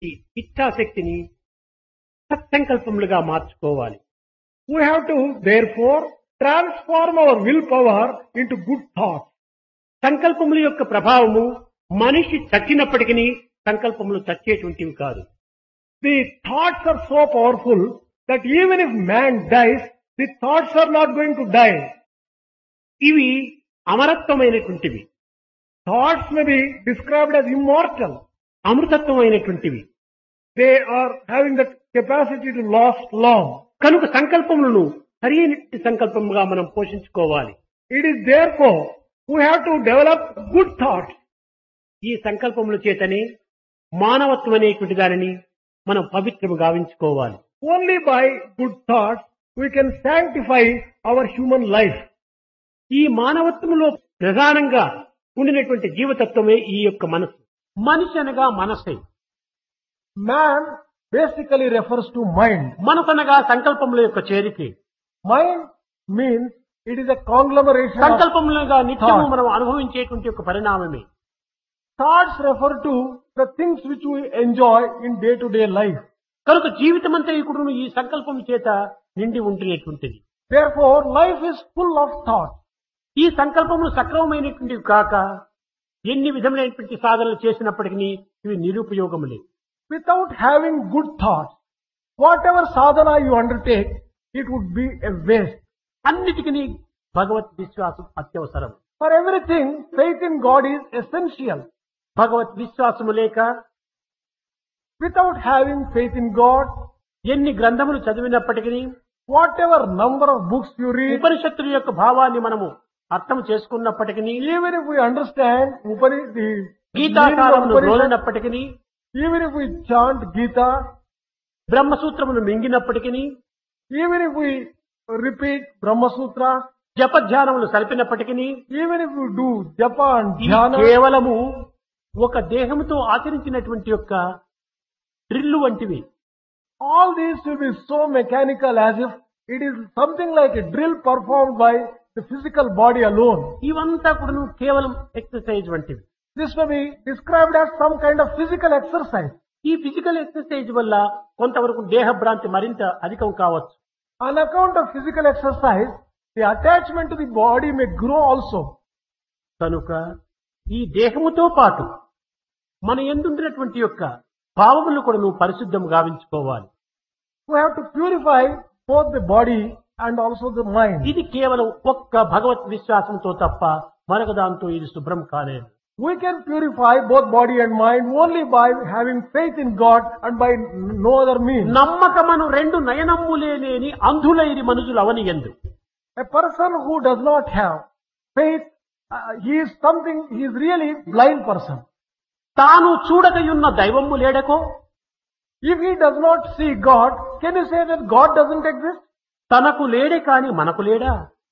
ఈ ఇచ్ఛాశక్తిని సత్సంకల్పములుగా మార్చుకోవాలి We have to therefore transform our willpower into good thoughts. సంకల్పముల యొక్క ప్రభావము మనిషి చచ్చినప్పటికీ సంకల్పములు చచ్చేటువంటివి కాదు The thoughts are so powerful that even if man dies, the thoughts are not going to die. ఇవి అమరత్వమైనటువంటివి Thoughts may be described as immortal. అమృతత్వమైనటువంటివి They are having that capacity to last long. కనుక సంకల్పములను సరైన సంకల్పముగా మనం పోషించుకోవాలి It is therefore we have to develop good thoughts. ఈ సంకల్పముల చేతనే మానవత్వం అనేటువంటి దానిని మనం పవిత్రము గావించుకోవాలి Only by good thoughts we can sanctify our human life. ఈ మానవత్వంలో ప్రధానంగా ఉండినటువంటి జీవతత్వమే ఈ యొక్క మనసు మనిషి అనగా మనసే Man basically refers to mind. మనసు అనగా సంకల్పముల యొక్క చేరికే Mind means it is a conglomeration of సంకల్పములుగా నిత్యము thought. మనం అనుభవించేటువంటి యొక్క పరిణామమే thoughts refer to the things which we enjoy in day to day life. కనుక జీవితం అంతా ఇప్పుడు ఈ సంకల్పం చేత నిండి ఉంటున్నటువంటిది Therefore, life is full of thoughts. ఈ సంకల్పములు సక్రమమైనటువంటివి కాక ఎన్ని విధములైనటువంటి సాధనలు చేసినప్పటికీ ఇవి నిరుపయోగములే Without having good thoughts, whatever sadhana you undertake, it would be a waste. అన్నిటికీ భగవత్ విశ్వాసం అత్యవసరం For everything, faith in God is essential. భగవత్ విశ్వాసము లేక Without having faith in God, ఎన్ని గ్రంథములు చదివినప్పటికీ whatever number of books you read, ఉపనిషత్తుల యొక్క భావాన్ని మనము అర్థం చేసుకున్నప్పటికీ even if we understand Upani, the meaning of గీతాకారమును Upanishad, రోలినప్పటికీ even if we chant Gita, బ్రహ్మసూత్రమును మింగినప్పటికీ even if we repeat Brahma Sutra, జపధ్యానములు సలిపినప్పటికీ even if we do japa and ఇవి dhyana, కేవలము ఒక దేహంతో ఆచరించినటువంటి యొక్క డ్రిల్లు వంటివి all these will be so mechanical as if it is something like a drill performed by the physical body alone. ఇవంతా కూడా కేవలం exercise వంటివి This may be described as some kind of physical exercise. ఈ physical exercise వల్ల కొంతవరకు దేహ భ్రాంతి మరింత అధికం కావచ్చు On account of physical exercise, the attachment to the body may grow also. కనుక ఈ దేహముతో పాటు మన ఎందుండినటువంటి యొక్క భావములు కూడా నువ్వు పరిశుద్ధం గావించుకోవాలి We have to purify both the body and also the mind. ఇది కేవలం ఒక్క భగవత్ విశ్వాసంతో తప్ప మరొక దాంతో ఇది శుభ్రం కాలేదు We can purify both body and mind only by having faith in God and by no other means. నమ్మకమను రెండు నయనమ్ములే లేని అంధులైరి మనుషులు అవని ఎందు A person who does not have faith, uh, he is something, he is really blind person. తాను చూడకయున్న దైవము లేడకో If he does not see God, can you say that God doesn't exist? తనకు లేడే కాని మనకు లేడా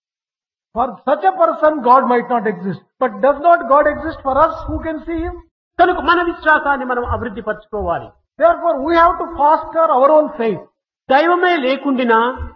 For such a person, God might not exist. But does not God exist for us who can see him? కనుక మన విశ్వాసాన్ని మనం అభివృద్ధి పరచుకోవాలి Therefore, we have to foster our own faith. దైవమే లేకుండినా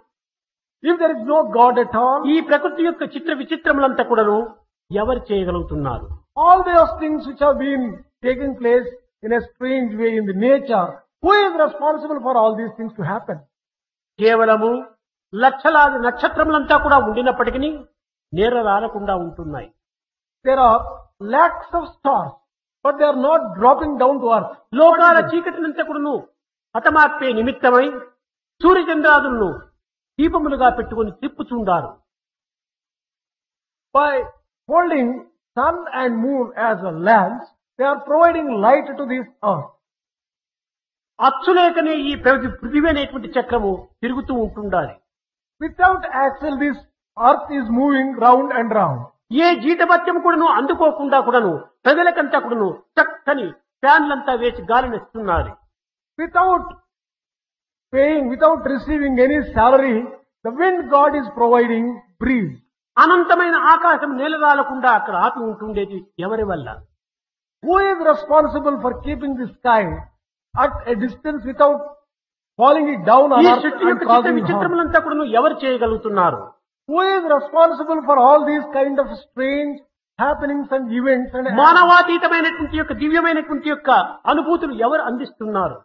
If there is no God at all, ఈ ప్రకృతి యొక్క చిత్ర విచిత్రములంతా కూడాను ఎవరు చేయగలుగుతున్నారు all those things which have been taking place in a strange way in the nature, who is responsible for all these things to happen? కేవలము లక్షలాది నక్షత్రములంతా కూడా ఉండినప్పటికీ నేర రాలకుండా ఉంటున్నాయి There are lakhs of stars, but they are not dropping down to earth. లోకాల చీకటినంతా కూడాను హతమార్పే నిమిత్తమై సూర్యచంద్రాదులను దీపములుగా పెట్టుకుని తిప్పుచుండారు By holding sun and moon as a lamps, they are providing light to this earth. అచ్చులేకనే ఈ ప్రతి పృథివీ అనేటువంటి చక్రము తిరుగుతూ ఉంటుండాలి Without axle, this earth is moving round and round. ఏ జీతభత్యం కూడాను అందుకోకుండా కూడాను ప్రజలకంతా కూడాను చక్కని ఫ్యాన్లంతా వేసి గాలినిస్తున్నారు Without paying, without receiving any salary, the wind God is providing breeze. అనంతమైన ఆకాశం నేలరాలకుండా అక్కడ ఆపి ఉంటుండేది ఎవరి వల్ల Who is responsible for keeping the sky at a distance without falling it down on ఈ earth సృష్టి and యొక్క చిత్ర causing harm? విచిత్రములంతా కూడా ఎవరు చేయగలుగుతున్నారు Who is responsible for all these kind of strange happenings and events and మానవాతీతమైనటువంటి యొక్క దివ్యమైనటువంటి యొక్క అనుభూతులు ఎవరు అందిస్తున్నారు